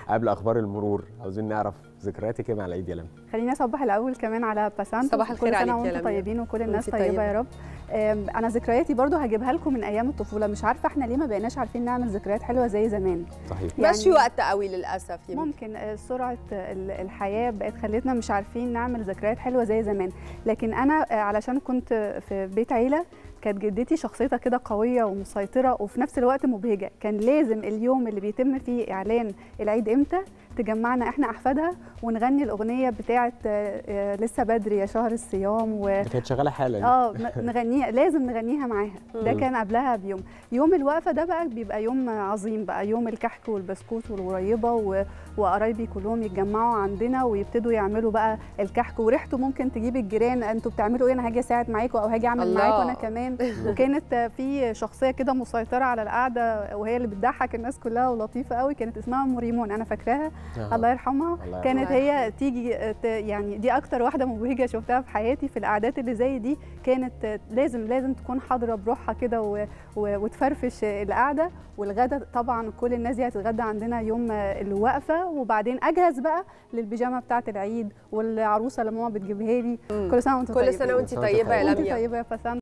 قبل اخبار المرور عاوزين نعرف ذكرياتك ايه مع العيد يا لمى خليني اصبح الاول كمان على باسانتو صباح الخير كل عليك سنه يا وانتم لميا. طيبين وكل الناس وانتي طيبه طيبة. يا رب آم، انا ذكرياتي برضو هجيبها لكم من ايام الطفوله مش عارفه احنا ليه ما بقيناش عارفين نعمل ذكريات حلوه زي زمان صحيح يعني- ماشي وقت قوي للاسف يمكن ممكن آه، سرعه ال- الحياه بقت خلتنا مش عارفين نعمل ذكريات حلوه زي زمان لكن انا آه، علشان كنت في بيت عيله كانت جدتي شخصيتها كده قويه ومسيطره وفي نفس الوقت مبهجه كان لازم اليوم اللي بيتم فيه اعلان العيد امتى تجمعنا احنا احفادها ونغني الاغنيه بتاعه آه، آه، لسه بدري يا شهر الصيام و... ده كانت شغاله حالا اه ن- نغنيها لازم نغنيها معاها ده مم. كان قبلها بيوم يوم الوقفه ده بقى بيبقى يوم عظيم بقى يوم الكحك والبسكوت والغريبه و... وقرايبي كلهم يتجمعوا عندنا ويبتدوا يعملوا بقى الكحك وريحته ممكن تجيب الجيران انتوا بتعملوا ايه انا هاجي اساعد معاكم او هاجي اعمل الله. معاكم انا كمان وكانت في شخصيه كده مسيطره على القعده وهي اللي بتضحك الناس كلها ولطيفه قوي كانت اسمها ام ريمون انا فاكراها آه. الله يرحمها الله كانت الله هي تيجي ت- يعني دي اكتر واحده مبهجه شفتها في حياتي في القعدات اللي زي دي كانت لازم لازم تكون حاضره بروحها كده و- و- وتفرفش القعده والغدا طبعا كل الناس دي هتتغدى عندنا يوم الوقفه وبعدين اجهز بقى للبيجامه بتاعه العيد والعروسه اللي ماما بتجيبها لي مم. كل سنه وانت كل سنه وانت كل سنة وانت طيبه يا طيبة. وانت لميا طيبه يا فسان